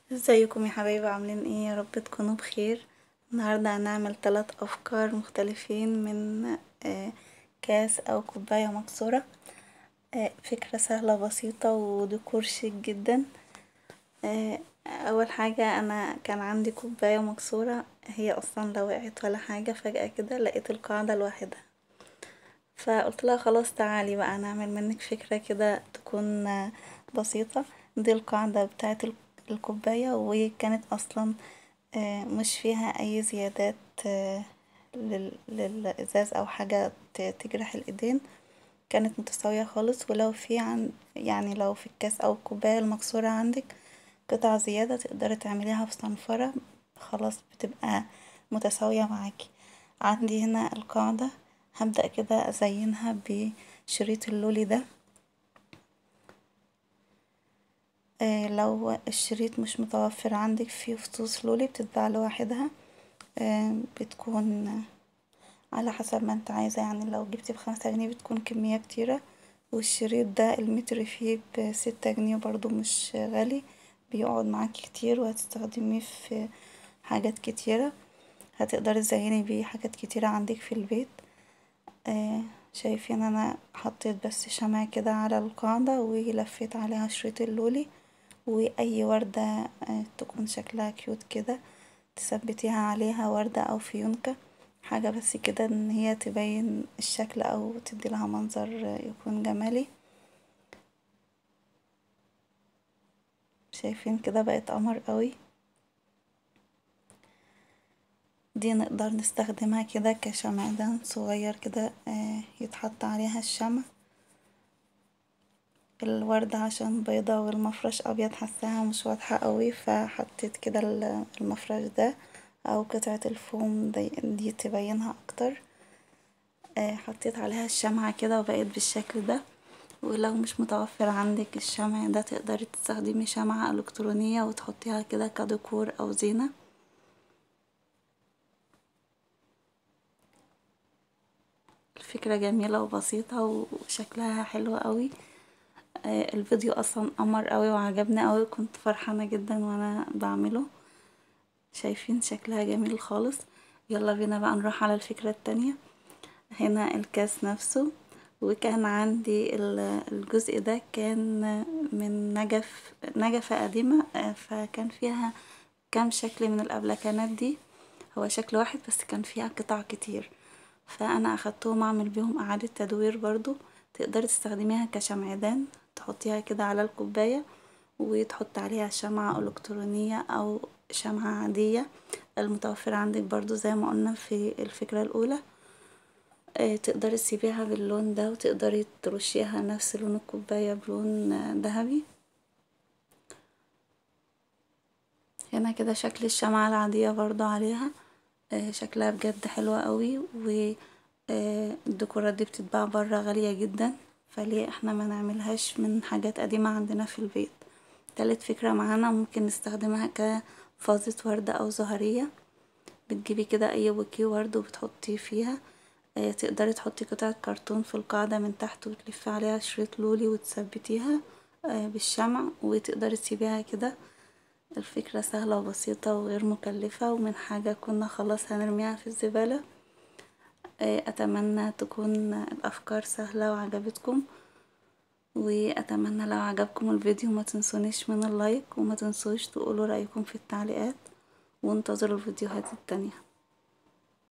ازيكم يا حبايبي عاملين ايه يا رب تكونوا بخير النهاردة هنعمل ثلاث افكار مختلفين من آه، كاس او كوباية مكسورة آه، فكرة سهلة بسيطة وديكور شيك جدا آه، اول حاجة انا كان عندي كوباية مكسورة هي اصلا لا وقعت ولا حاجة فجأة كده لقيت القاعدة لوحدها فقلت لها خلاص تعالي بقى نعمل منك فكرة كده تكون بسيطة دي القاعدة بتاعت الكوباية وكانت اصلا مش فيها اي زيادات للازاز او حاجة تجرح الايدين كانت متساوية خالص ولو في عن يعني لو في الكاس او الكوباية المكسورة عندك قطع زيادة تقدري تعمليها في صنفرة خلاص بتبقى متساوية معاكي عندي هنا القاعدة هبدأ كده ازينها بشريط اللولي ده لو الشريط مش متوفر عندك فيه فصوص لولي بتتباع لوحدها بتكون على حسب ما انت عايزة يعني لو جبتي بخمسة جنيه بتكون كمية كتيرة والشريط ده المتر فيه بستة جنيه برضو مش غالي بيقعد معاكي كتير وهتستخدميه في حاجات كتيرة هتقدري تزيني بيه حاجات كتيرة عندك في البيت شايفين انا حطيت بس شمع كده على القاعدة ولفيت عليها شريط اللولي واي وردة تكون شكلها كيوت كده تثبتيها عليها وردة او فيونكة حاجة بس كده ان هي تبين الشكل او تديلها منظر يكون جمالي شايفين كده بقت قمر قوي دي نقدر نستخدمها كده كشمعدان صغير كده يتحط عليها الشمع الوردة عشان بيضة والمفرش ابيض حاساها مش واضحة قوي فحطيت كده المفرش ده او قطعة الفوم دي, دي تبينها اكتر حطيت عليها الشمعة كده وبقت بالشكل ده ولو مش متوفر عندك الشمع ده تقدري تستخدمي شمعة الكترونية وتحطيها كده كديكور او زينة الفكرة جميلة وبسيطة وشكلها حلو قوي الفيديو اصلا قمر قوي وعجبني قوي كنت فرحانة جدا وانا بعمله شايفين شكلها جميل خالص يلا بينا بقى نروح على الفكرة التانية هنا الكاس نفسه وكان عندي الجزء ده كان من نجف نجفة قديمة فكان فيها كام شكل من الابلكانات دي هو شكل واحد بس كان فيها قطع كتير فانا اخدتهم اعمل بيهم اعادة تدوير برضو تقدري تستخدميها كشمعدان تحطيها كده على الكوباية وتحط عليها شمعة الكترونية او شمعة عادية المتوفرة عندك برضو زي ما قلنا في الفكرة الاولى تقدري تسيبيها باللون ده وتقدري ترشيها نفس لون الكوباية بلون ذهبي هنا كده شكل الشمعة العادية برضو عليها شكلها بجد حلوة قوي والديكورات دي بتتباع برا غالية جدا فليه احنا ما نعملهاش من حاجات قديمة عندنا في البيت تالت فكرة معانا ممكن نستخدمها كفازة وردة او زهرية بتجيبي كده اي بوكيه ورد وبتحطيه فيها تقدري تحطي قطعة كرتون في القاعدة من تحت وتلفي عليها شريط لولي وتثبتيها بالشمع وتقدري تسيبيها كده الفكرة سهلة وبسيطة وغير مكلفة ومن حاجة كنا خلاص هنرميها في الزبالة اتمنى تكون الافكار سهلة وعجبتكم واتمنى لو عجبكم الفيديو ما تنسونيش من اللايك وما تنسوش تقولوا رأيكم في التعليقات وانتظروا الفيديوهات التانية